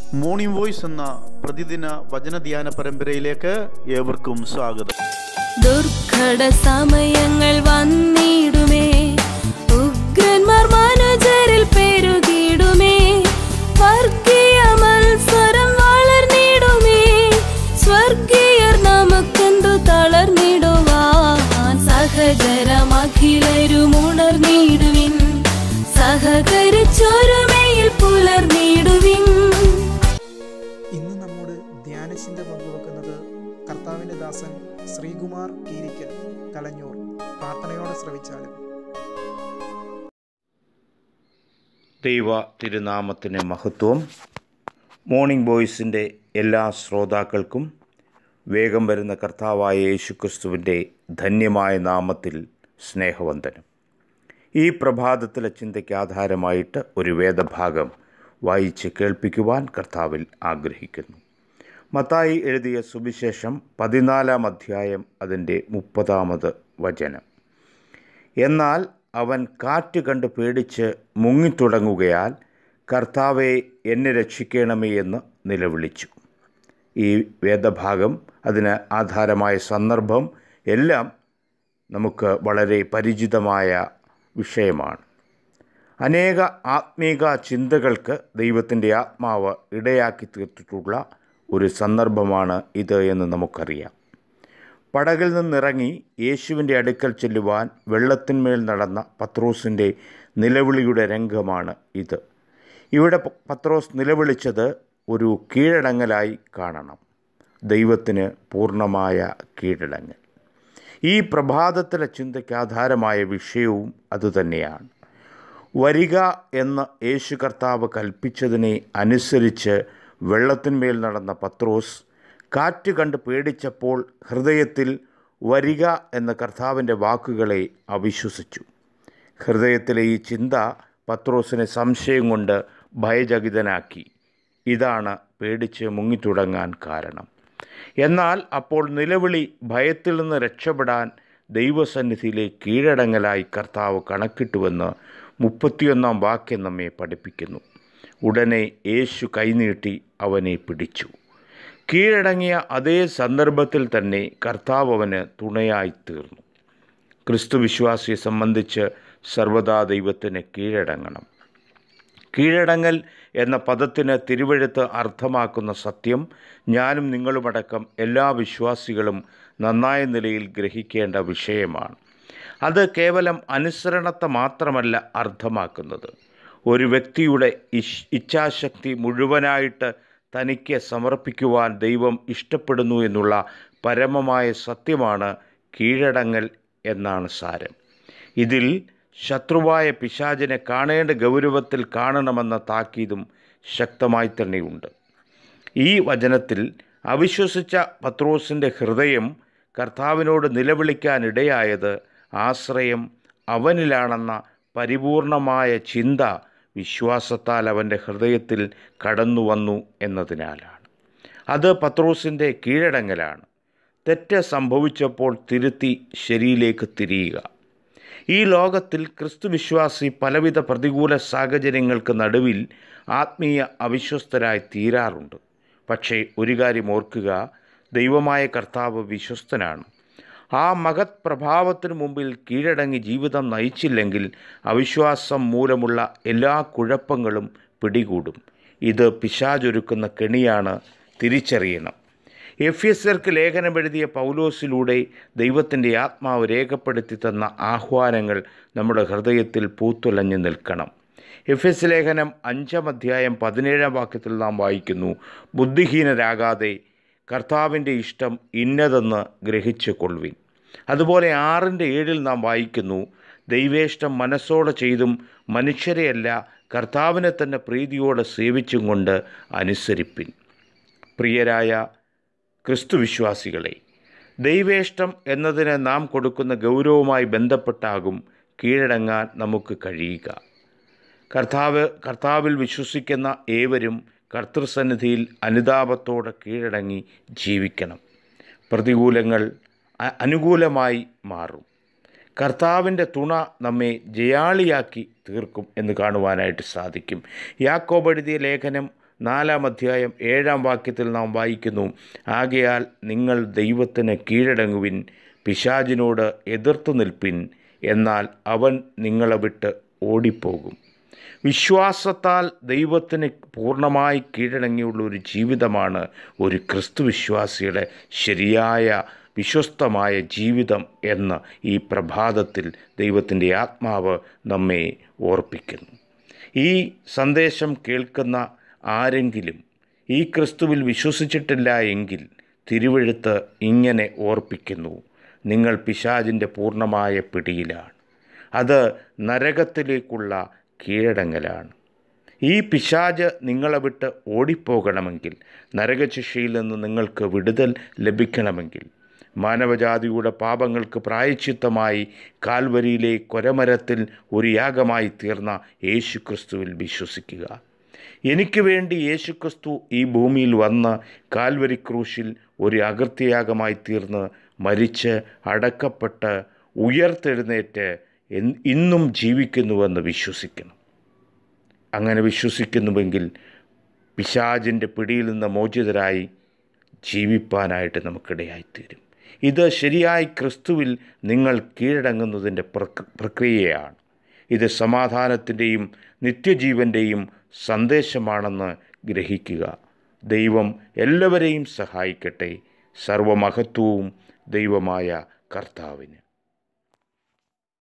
morning voice എന്ന പ്രതിദിന വചനധ്യാന പരമ്പരയിലേക്ക് ഏവർക്കും സ്വാഗതം ദുർഘട സമയങ്ങൾ വന്നിടുമേ ഉഗ്രന്മാർ മനോജരിൽ പെരുകിടുമേ വർഗീയ മത്സരം വളർന്നിടുമേ സ്വർഗീയർ നമുക്കെന്തു തളർന്നിടുവാൻ സഹചരമഖിലരും ഉണർന്നിടുവിൻ സഹകരിച്ചൊരുമയിൽ പുലർന്നിടുവിൻ ഇന്ന് നമ്മോട് ധ്യാനചിന്ത പങ്കുവെക്കുന്നത് കർത്താവിൻ്റെ ദാസൻ ശ്രീകുമാർ കീരിക്കൽ കലഞ്ഞൂർ പ്രാർത്ഥനയോടെ ശ്രവിച്ചാലും ദൈവ തിരുനാമത്തിന് മഹത്വം മോർണിംഗ് ബോയ്സിൻ്റെ എല്ലാ ശ്രോതാക്കൾക്കും വേഗം വരുന്ന കർത്താവായ യേശുക്രിസ്തുവിൻ്റെ ധന്യമായ നാമത്തിൽ സ്നേഹവന്ദനം ഈ പ്രഭാതത്തിലെ ചിന്തയ്ക്ക് ആധാരമായിട്ട് ഒരു വേദഭാഗം വായിച്ച് കേൾപ്പിക്കുവാൻ കർത്താവിൽ ആഗ്രഹിക്കുന്നു മത്തായി എഴുതിയ സുവിശേഷം പതിനാലാം അധ്യായം അതിൻ്റെ മുപ്പതാമത് വചനം എന്നാൽ അവൻ കാറ്റ് കണ്ട് പേടിച്ച് മുങ്ങിത്തുടങ്ങുകയാൽ കർത്താവെ എന്നെ രക്ഷിക്കണമേ എന്ന് നിലവിളിച്ചു ഈ വേദഭാഗം അതിന് ആധാരമായ സന്ദർഭം എല്ലാം നമുക്ക് വളരെ പരിചിതമായ വിഷയമാണ് അനേക ആത്മീക ചിന്തകൾക്ക് ദൈവത്തിൻ്റെ ആത്മാവ് ഇടയാക്കി തീർത്തിട്ടുള്ള ഒരു സന്ദർഭമാണ് ഇത് എന്ന് നമുക്കറിയാം പടകിൽ നിന്നിറങ്ങി യേശുവിൻ്റെ അടുക്കൽ ചെല്ലുവാൻ വെള്ളത്തിന്മേൽ നടന്ന പത്രോസിൻ്റെ നിലവിളിയുടെ രംഗമാണ് ഇത് ഇവിടെ പ- പത്രോസ് നിലവിളിച്ചത് ഒരു കീഴടങ്ങലായി കാണണം ദൈവത്തിന് പൂർണ്ണമായ കീഴടങ്ങൽ ഈ പ്രഭാതത്തിലെ ചിന്തയ്ക്ക് ആധാരമായ വിഷയവും അതുതന്നെയാണ് വരിക എന്ന് യേശു കർത്താവ് കൽപ്പിച്ചതിനെ അനുസരിച്ച് വെള്ളത്തിന്മേൽ നടന്ന പത്രോസ് കാറ്റ് കണ്ട് പേടിച്ചപ്പോൾ ഹൃദയത്തിൽ വരിക എന്ന കർത്താവിൻ്റെ വാക്കുകളെ അവിശ്വസിച്ചു ഹൃദയത്തിലെ ഈ ചിന്ത പത്രോസിനെ സംശയം കൊണ്ട് ഭയചകിതനാക്കി ഇതാണ് പേടിച്ച് മുങ്ങിത്തുടങ്ങാൻ കാരണം എന്നാൽ അപ്പോൾ നിലവിളി ഭയത്തിൽ നിന്ന് രക്ഷപ്പെടാൻ ദൈവസന്നിധിയിലെ കീഴടങ്ങലായി കർത്താവ് കണക്കിട്ടുവെന്ന് മുപ്പത്തിയൊന്നാം വാക്യം നമ്മെ പഠിപ്പിക്കുന്നു ഉടനെ യേശു കൈനീട്ടി അവനെ പിടിച്ചു കീഴടങ്ങിയ അതേ സന്ദർഭത്തിൽ തന്നെ കർത്താവ് അവന് തുണയായി തീർന്നു ക്രിസ്തു വിശ്വാസിയെ സംബന്ധിച്ച് സർവദാ ദൈവത്തിന് കീഴടങ്ങണം കീഴടങ്ങൽ എന്ന പദത്തിന് തിരുവഴുത്ത് അർത്ഥമാക്കുന്ന സത്യം ഞാനും നിങ്ങളുമടക്കം എല്ലാ വിശ്വാസികളും നന്നായ നിലയിൽ ഗ്രഹിക്കേണ്ട വിഷയമാണ് അത് കേവലം അനുസരണത്തെ മാത്രമല്ല അർത്ഥമാക്കുന്നത് ഒരു വ്യക്തിയുടെ ഇഷ് ഇച്ഛാശക്തി മുഴുവനായിട്ട് തനിക്ക് സമർപ്പിക്കുവാൻ ദൈവം ഇഷ്ടപ്പെടുന്നു എന്നുള്ള പരമമായ സത്യമാണ് കീഴടങ്ങൽ എന്നാണ് സാരം ഇതിൽ ശത്രുവായ പിശാചിനെ കാണേണ്ട ഗൗരവത്തിൽ കാണണമെന്ന താക്കീതും ശക്തമായി തന്നെയുണ്ട് ഈ വചനത്തിൽ അവിശ്വസിച്ച പത്രോസിൻ്റെ ഹൃദയം കർത്താവിനോട് നിലവിളിക്കാനിടയായത് ആശ്രയം അവനിലാണെന്ന പരിപൂർണമായ ചിന്ത വിശ്വാസത്താൽ അവൻ്റെ ഹൃദയത്തിൽ കടന്നു വന്നു എന്നതിനാലാണ് അത് പത്രോസിൻ്റെ കീഴടങ്ങലാണ് തെറ്റ് സംഭവിച്ചപ്പോൾ തിരുത്തി ശരിയിലേക്ക് തിരിയുക ഈ ലോകത്തിൽ ക്രിസ്തുവിശ്വാസി പലവിധ പ്രതികൂല സാഹചര്യങ്ങൾക്ക് നടുവിൽ ആത്മീയ അവിശ്വസ്തരായി തീരാറുണ്ട് പക്ഷേ ഒരു കാര്യം ഓർക്കുക ദൈവമായ കർത്താവ് വിശ്വസ്തനാണ് ആ മഹത് പ്രഭാവത്തിനു മുമ്പിൽ കീഴടങ്ങി ജീവിതം നയിച്ചില്ലെങ്കിൽ അവിശ്വാസം മൂലമുള്ള എല്ലാ കുഴപ്പങ്ങളും പിടികൂടും ഇത് പിശാചൊരുക്കുന്ന കെണിയാണ് തിരിച്ചറിയണം എഫ് എസ് ആർക്ക് ലേഖനം എഴുതിയ പൗലോസിലൂടെ ദൈവത്തിൻ്റെ ആത്മാവ് രേഖപ്പെടുത്തി തന്ന ആഹ്വാനങ്ങൾ നമ്മുടെ ഹൃദയത്തിൽ പൂത്തുലഞ്ഞു നിൽക്കണം എഫ് എസ് ലേഖനം അഞ്ചാം അധ്യായം പതിനേഴാം വാക്യത്തിൽ നാം വായിക്കുന്നു ബുദ്ധിഹീനരാകാതെ കർത്താവിൻ്റെ ഇഷ്ടം ഇന്നതെന്ന് ഗ്രഹിച്ചു കൊള്ളുവിൻ അതുപോലെ ആറിൻ്റെ ഏഴിൽ നാം വായിക്കുന്നു ദൈവേഷ്ടം മനസ്സോടെ ചെയ്തും മനുഷ്യരെയല്ല കർത്താവിനെ തന്നെ പ്രീതിയോടെ സേവിച്ചും കൊണ്ട് അനുസരിപ്പിൻ പ്രിയരായ ക്രിസ്തുവിശ്വാസികളെ ദൈവേഷ്ടം എന്നതിന് നാം കൊടുക്കുന്ന ഗൗരവവുമായി ബന്ധപ്പെട്ടാകും കീഴടങ്ങാൻ നമുക്ക് കഴിയുക കർത്താവ് കർത്താവിൽ വിശ്വസിക്കുന്ന ഏവരും കർത്തൃസന്നിധിയിൽ അനുതാപത്തോടെ കീഴടങ്ങി ജീവിക്കണം പ്രതികൂലങ്ങൾ അ- അനുകൂലമായി മാറും കർത്താവിൻ്റെ തുണ നമ്മെ ജയാളിയാക്കി തീർക്കും എന്ന് കാണുവാനായിട്ട് സാധിക്കും യാക്കോബ് എഴുതിയ ലേഖനം നാലാം അധ്യായം ഏഴാം വാക്യത്തിൽ നാം വായിക്കുന്നു ആകയാൽ നിങ്ങൾ ദൈവത്തിന് കീഴടങ്ങുവിൻ പിശാചിനോട് എതിർത്തു നിൽപ്പിൻ എന്നാൽ അവൻ നിങ്ങളെ വിട്ട് ഓടിപ്പോകും വിശ്വാസത്താൽ ദൈവത്തിന് പൂർണ്ണമായി കീഴടങ്ങിയുള്ള ഒരു ജീവിതമാണ് ഒരു ക്രിസ്തു വിശ്വാസിയുടെ ശരിയായ വിശ്വസ്തമായ ജീവിതം എന്ന് ഈ പ്രഭാതത്തിൽ ദൈവത്തിൻ്റെ ആത്മാവ് നമ്മെ ഓർപ്പിക്കുന്നു ഈ സന്ദേശം കേൾക്കുന്ന ആരെങ്കിലും ഈ ക്രിസ്തുവിൽ വിശ്വസിച്ചിട്ടില്ല എങ്കിൽ തിരുവെഴുത്ത് ഇങ്ങനെ ഓർപ്പിക്കുന്നു നിങ്ങൾ പിശാചിൻ്റെ പൂർണ്ണമായ പിടിയിലാണ് അത് നരകത്തിലേക്കുള്ള കീഴടങ്ങലാണ് ഈ പിശാജ് നിങ്ങളെ വിട്ട് ഓടിപ്പോകണമെങ്കിൽ നരകശിക്ഷയിൽ നിന്ന് നിങ്ങൾക്ക് വിടുതൽ ലഭിക്കണമെങ്കിൽ മാനവജാതിയുടെ പാപങ്ങൾക്ക് പ്രായച്ചിത്തമായി കാൽവരിയിലെ കൊരമരത്തിൽ ഒരു യാഗമായി തീർന്ന യേശുക്രിസ്തുവിൽ വിശ്വസിക്കുക എനിക്ക് വേണ്ടി യേശുക്രിസ്തു ഈ ഭൂമിയിൽ വന്ന് കാൽവരി ക്രൂശിൽ ഒരു അകൃത്യയാഗമായി തീർന്ന് മരിച്ച് അടക്കപ്പെട്ട് ഉയർത്തെഴുന്നേറ്റ് എൻ- ഇന്നും ജീവിക്കുന്നുവെന്ന് വിശ്വസിക്കണം അങ്ങനെ വിശ്വസിക്കുന്നുവെങ്കിൽ പിശാചിൻ്റെ പിടിയിൽ നിന്ന് മോചിതരായി ജീവിപ്പാനായിട്ട് നമുക്കിടയായിത്തീരും ഇത് ശരിയായി ക്രിസ്തുവിൽ നിങ്ങൾ കീഴടങ്ങുന്നതിൻ്റെ പ്രക് പ്രക്രിയയാണ് ഇത് സമാധാനത്തിൻ്റെയും നിത്യജീവൻ്റെയും സന്ദേശമാണെന്ന് ഗ്രഹിക്കുക ദൈവം എല്ലാവരെയും സഹായിക്കട്ടെ സർവമഹത്വവും ദൈവമായ കർത്താവിന്